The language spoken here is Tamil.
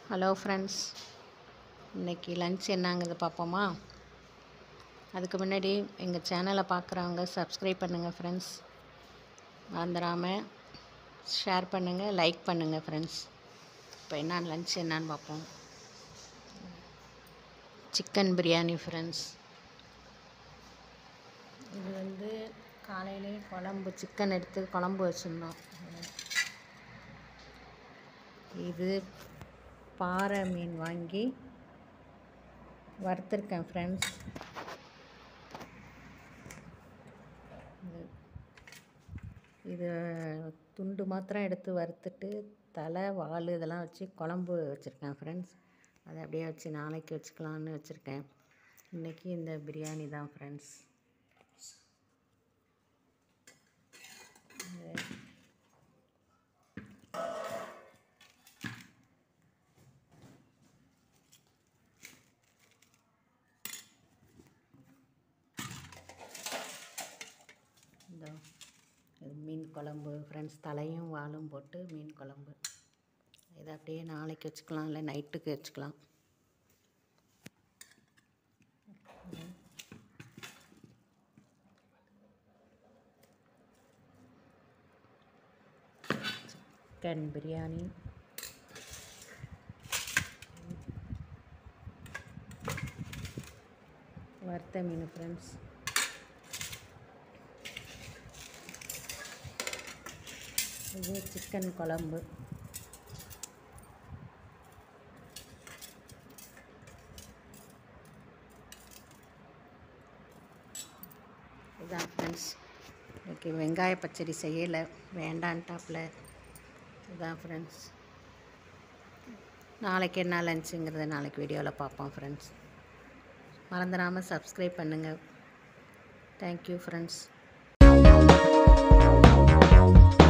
ஹலோ ஃப்ரெண்ட்ஸ் இன்றைக்கி லன்ச் என்னங்கிறது பார்ப்போமா அதுக்கு முன்னாடி எங்கள் சேனலை பார்க்குறவங்க சப்ஸ்கிரைப் பண்ணுங்கள் ஃப்ரெண்ட்ஸ் மறந்துடாமல் ஷேர் பண்ணுங்கள் லைக் பண்ணுங்கள் ஃப்ரெண்ட்ஸ் இப்போ என்ன லன்ச் என்னன்னு பார்ப்போம் சிக்கன் பிரியாணி ஃப்ரெண்ட்ஸ் இது வந்து காலையிலே குழம்பு சிக்கன் எடுத்து குழம்பு வச்சுருந்தோம் இது பாறை மீன் வாங்கி வறுத்துருக்கேன் ஃப்ரெண்ட்ஸ் இது துண்டு மாத்திரம் எடுத்து வறுத்துட்டு தலை வால் இதெல்லாம் வச்சு குழம்பு வச்சுருக்கேன் ஃப்ரெண்ட்ஸ் அதை அப்படியே வச்சு நாளைக்கு வச்சுக்கலான்னு வச்சுருக்கேன் இன்றைக்கி இந்த பிரியாணி தான் ஃப்ரெண்ட்ஸ் இந்த இது மீன் குழம்பு ஃப்ரெண்ட்ஸ் தலையும் வாலும் போட்டு மீன் குழம்பு இதை அப்படியே நாளைக்கு வச்சுக்கலாம் இல்லை நைட்டுக்கு வச்சுக்கலாம் சிக்கன் பிரியாணி வறுத்த மீன் ஃப்ரெண்ட்ஸ் இது சிக்கன் குழம்பு இதான் ஃப்ரெண்ட்ஸ் ஓகே வெங்காய பச்சடி செய்யலை வேண்டான்ட்டாப்புல இதான் ஃப்ரெண்ட்ஸ் நாளைக்கு என்ன லஞ்சுங்கிறத நாளைக்கு வீடியோவில் பார்ப்போம் ஃப்ரெண்ட்ஸ் மறந்துடாமல் சப்ஸ்கிரைப் பண்ணுங்கள் தேங்க்யூ ஃப்ரெண்ட்ஸ்